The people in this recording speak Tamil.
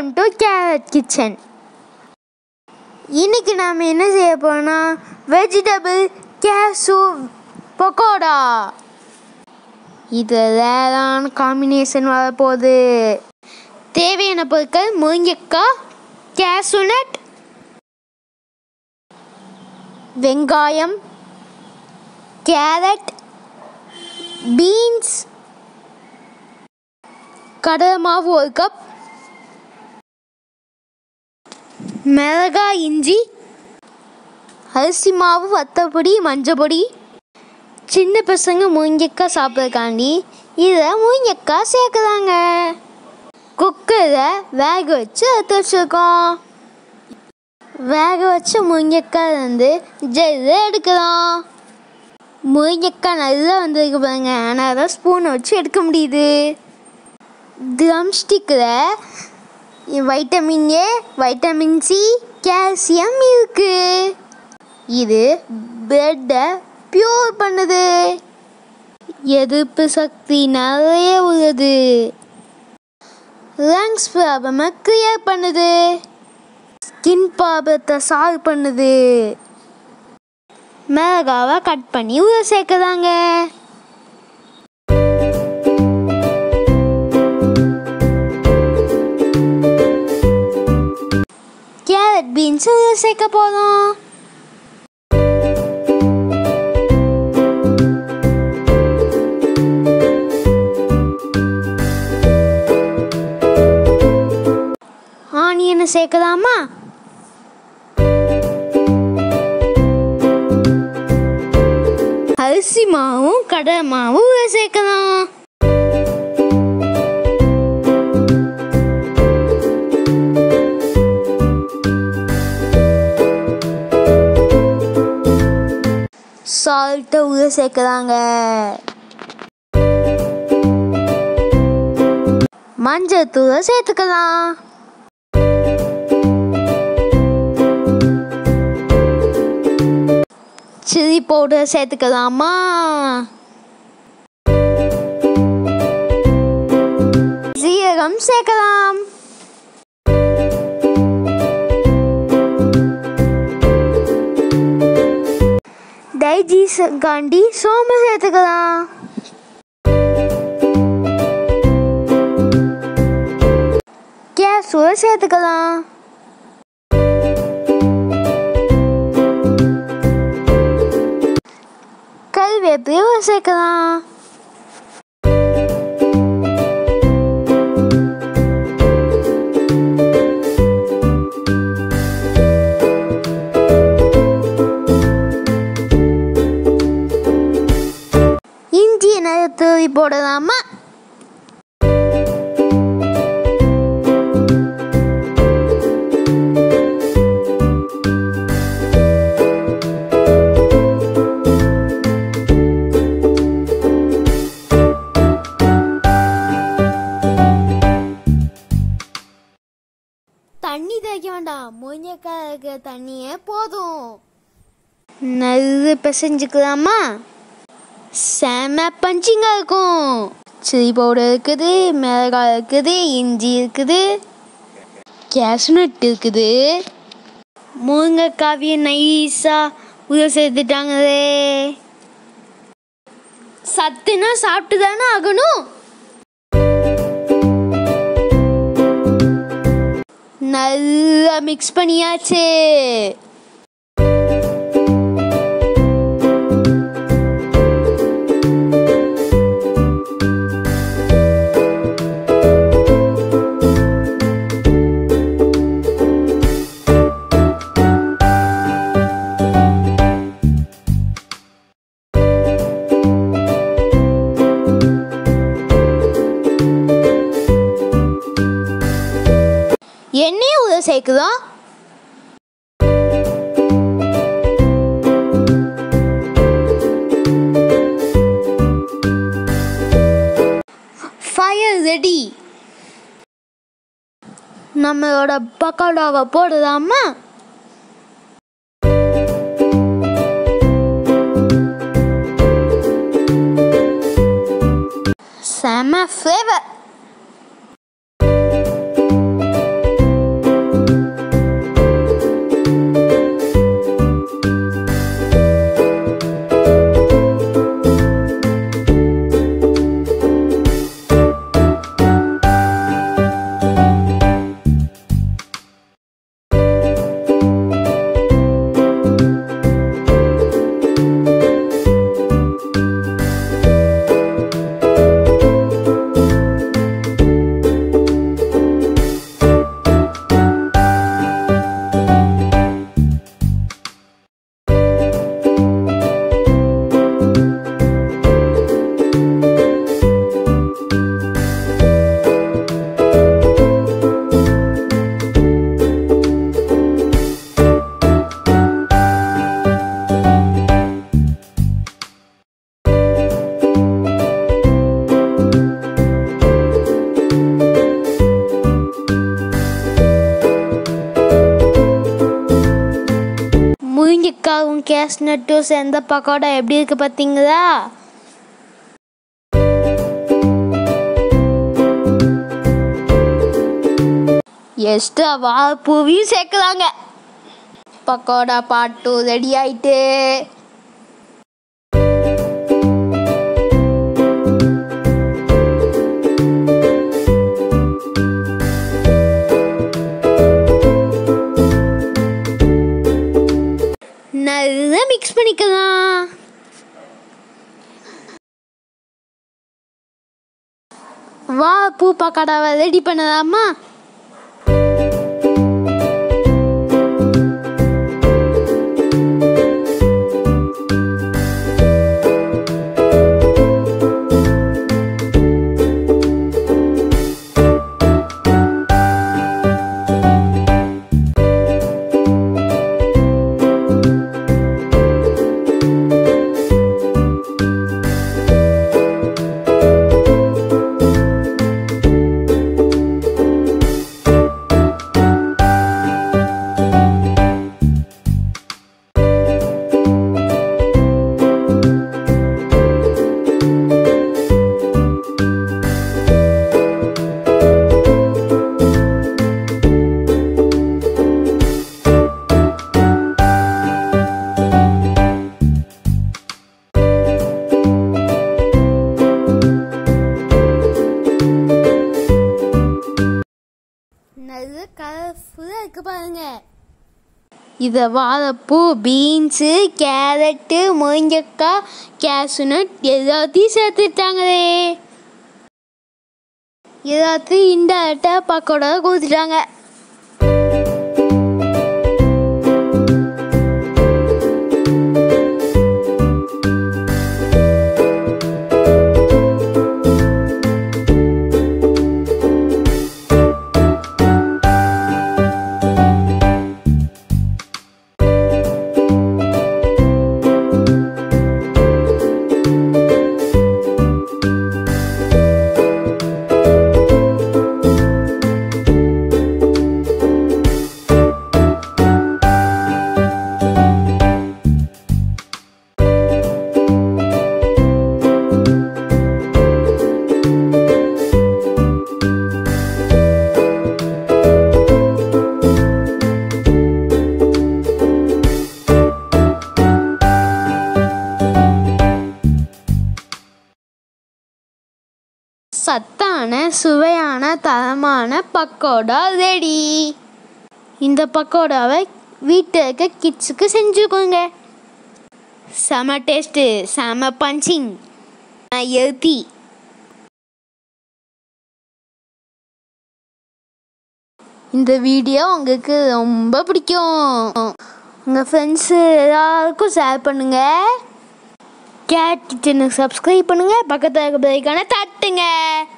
வெல்கம் டு கேரட் கிச்சன் இன்னைக்கு நாம் என்ன செய்ய போறோம்னா வெஜிடபிள் கேசு பக்கோடா இது வேறான காம்பினேஷன் வரப்போகுது தேவையான பொருட்கள் முருங்கைக்காய் கேசு நட் வெங்காயம் கேரட் பீன்ஸ் கடலை மாவு ஒரு கப் மிளகாய் இஞ்சி அரிசி மாவு வத்தப்பொடி மஞ்சப்பொடி சின்ன பசங்க முருங்கைக்காய் சாப்பிட்றக்காண்டி இதில் முருங்கைக்காய் சேர்க்குறாங்க குக்கரை வேக வச்சு எடுத்து வச்சுருக்கோம் வேக வச்ச முருங்கைக்காய் வந்து ஜெல்லு எடுக்கலாம் முருங்கைக்காய் நல்லா வந்திருக்கு பாருங்க ஆனால் தான் ஸ்பூனை வச்சு எடுக்க முடியுது ட்ரம் ஸ்டிக்கில் vitamin A vitamin C calcium இருக்கு இது பிளட்டை பியூர் பண்ணுது எதிர்ப்பு சக்தி நிறைய உள்ளது லங்ஸ் ப்ராப்ளமை கிளியர் பண்ணுது ஸ்கின் ப்ராப்ளத்தை சால்வ் பண்ணுது மிளகாவை கட் பண்ணி உள்ள சேர்க்குறாங்க கேரட் பீன்ஸ் உள்ள சேர்க்க போகிறோம் ஆனியனை சேர்க்கலாமா அரிசி மாவும் கடலை மாவும் உள்ள சேர்க்கலாம் சால்ட்டை உள்ள சேர்க்குறாங்க மஞ்சள் தூளை சேர்த்துக்கலாம் சில்லி பவுடர் சேர்த்துக்கலாமா சீரகம் சேர்க்கலாம் டைஜீஷன்காண்டி சோம்பு சேர்த்துக்கலாம் கேஸுவை சேர்த்துக்கலாம் கல்வேப்பிலையும் சேர்க்கலாம் இஞ்சி நிறைய தூவி போடலாமா தண்ணி தேய்க்க வேண்டாம் முருங்கைக்காய் இருக்கிற தண்ணியே போதும் நல்ல பிசைஞ்சுக்கலாமா செம பஞ்சிங்காக இருக்கும் சில்லி பவுடர் இருக்குது மிளகாய் இருக்குது இஞ்சி இருக்குது கேஷ்நட் இருக்குது முருங்கைக்காவியை நைஸாக உள்ள சேர்த்துட்டாங்களே சத்துனா சாப்பிட்டு தானே ஆகணும் நல்லா மிக்ஸ் பண்ணியாச்சு எண்ணெயை உள்ள சேர்க்குதோம் ஃபயர் ரெடி நம்மளோட பக்கோடாவை போடலாமா செம ஃப்ளேவர் முருங்கைக்காவும் கேஷ்நட்டும் சேர்ந்த பக்கோடா எப்படி இருக்கு பார்த்தீங்களா எக்ஸ்ட்ரா வாழைப்பூவையும் சேர்க்கலாங்க பக்கோடா பாட்டு ரெடி ஆயிட்டு நல்லா மிக்ஸ் பண்ணிக்கலாம் வா பூ பக்கோடாவை ரெடி பண்ணலாமா நல்ல கலர்ஃபுல்லாக இருக்கு பாருங்க இதை வாழைப்பூ பீன்ஸு கேரட்டு முருங்கைக்காய் கேஷ்நட் எல்லாத்தையும் சேர்த்துட்டாங்களே எல்லாத்தையும் இன்டெரக்டாக பக்கோட கொடுத்துட்டாங்க சத்தான சுவையான தரமான பக்கோடா ரெடி இந்த பக்கோடாவை வீட்டில் இருக்க கிட்ஸுக்கு செஞ்சுக்கோங்க செம டேஸ்ட்டு செம பஞ்சிங் எழுத்தி இந்த வீடியோ உங்களுக்கு ரொம்ப பிடிக்கும் உங்கள் ஃப்ரெண்ட்ஸு எல்லாருக்கும் ஷேர் பண்ணுங்கள் கேட் கிச்சனுக்கு சப்ஸ்கிரைப் பண்ணுங்கள் பக்கத்தில் இருக்க பிள்ளைக்கான தட்டுங்க